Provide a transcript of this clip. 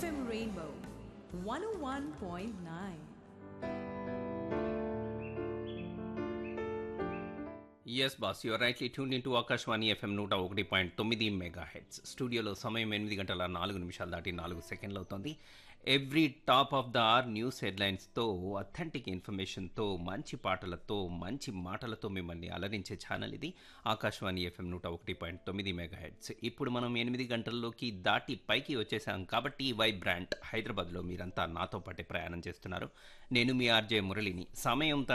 FM Rainbow 101.9. Yes boss your rightly tune in to Akashvani FM నూట ఒకటి point తొమ్మిది mega heads స్టూడియోలో సమయం ఎనిమిది గంటల నాలుగు నిమిషాలు దాటి నాలుగు సెకండ్లు అవుతుంది every top of the R news హెడ్లైన్స్తో అథెంటిక్ ఇన్ఫర్మేషన్తో మంచి పాటలతో మంచి మాటలతో మిమ్మల్ని అలరించే ఛానల్ ఇది ఆకాశవాణి ఎఫ్ఎం నూట ఒకటి పాయింట్ తొమ్మిది మెగా హెడ్స్ ఇప్పుడు మనం ఎనిమిది గంటల్లోకి దాటి పైకి వచ్చేసాం కాబట్టి వైబ్రాంట్ హైదరాబాద్లో మీరంతా నాతో పాటే ప్రయాణం చేస్తున్నారు నేను మీ ఆర్జే మురళిని సమయం తన